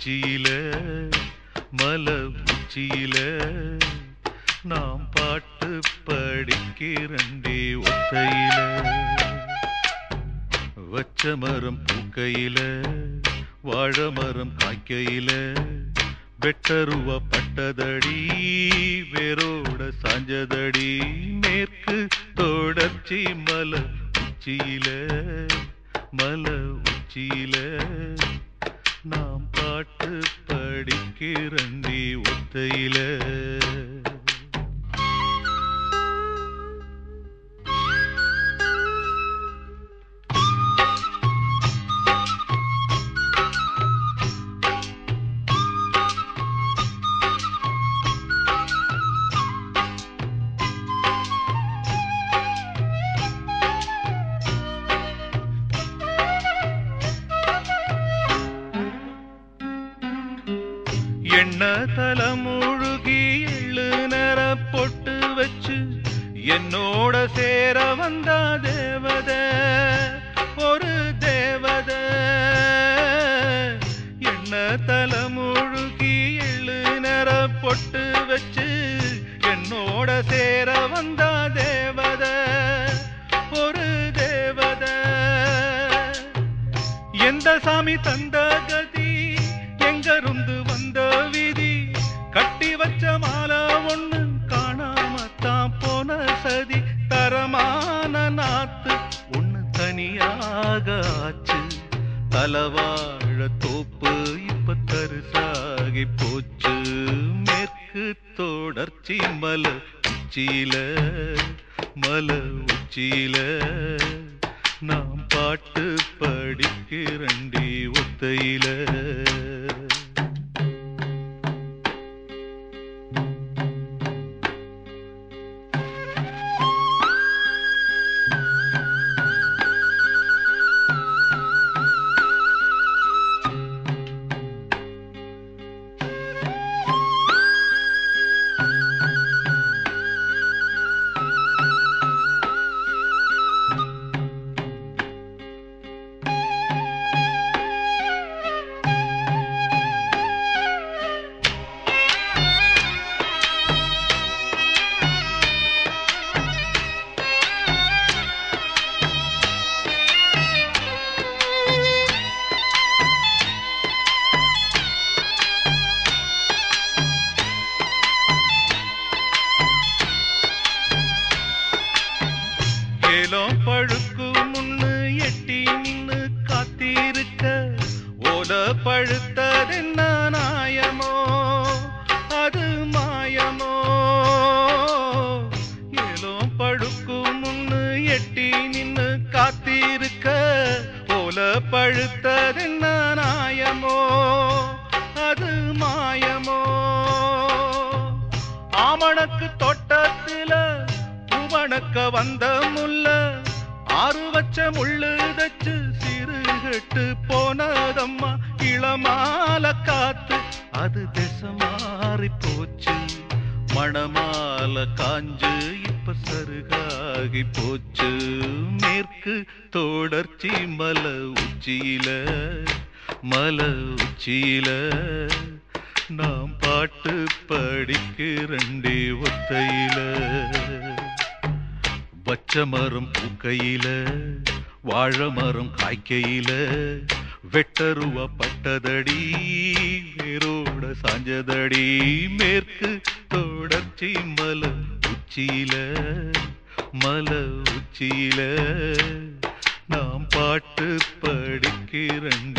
உச்சியில மல உச்சியில நாம் பாட்டு படிக்கிறண்டே ஒத்தையில வச்ச மரம் பூக்கையில வாழ மரம் காய்க்கையில வெட்டருவ பட்டதடி வேரோட சாஞ்சதடி மேற்கு தொடர்ச்சி மல உச்சியில மல உச்சியில நாம் பாட்டு படிக்கிறண்டி ஒத்தையில எண்ண தலமுழுகி எள்ளு நர பொட்டு வச்சு என்னோட சேர வந்தா தேவத ஒரு தேவத எண்ண தலமுழுகி எள்ளு நர பொட்டு வச்சு என்னோட சேர வந்தா தேவத ஒரு தேவத எந்த சாமி தந்த கதி எங்கருந்து வந்த விதி கட்டி வச்ச மாலை ஒண்ணு காணாமத்தான் போன சதி தரமான நாத்து ஒண்ணு தனியாக ஆச்சு தலவாழ தோப்பு இப்ப தரிசாகி போச்சு மேற்கு தொடர்ச்சி மல உச்சியில மல உச்சியில நாம் பாட்டு படிக்கிறண்டி ஒத்தையில ஏலம் பழுக்கு முன்னு எட்டி நின்னு காத்திருக்க ஓல பழுத்ததென்ன நாயமோ அது மாயமோ ஏலம் பழுக்கு முன்னு எட்டி நின்னு காத்திருக்க ஓல பழுத்ததென்ன நாயமோ அது மாயமோ ஆமணக்கு தோட்டத்தில பூவணக்க வந்த முல்ல ஆறு வச்ச முள்ளு தச்சு சிறுகட்டு போனதம்மா இளமால காத்து அது திசை மாறி போச்சு மணமால காஞ்சு இப்ப சருகாகி போச்சு மேற்கு தொடர்ச்சி மல உச்சியில மல உச்சியில நாம் பாட்டு படிக்கிறண்டே ஒத்தையில வச்ச மரம் பூக்கையில வாழ மரம் காய்க்கையில வெட்டருவ பட்டதடி வேரோட சாஞ்சதடி மேற்கு தொடர்ச்சி மல உச்சியில மல உச்சியில நாம் பாட்டு படிக்கிறண்டி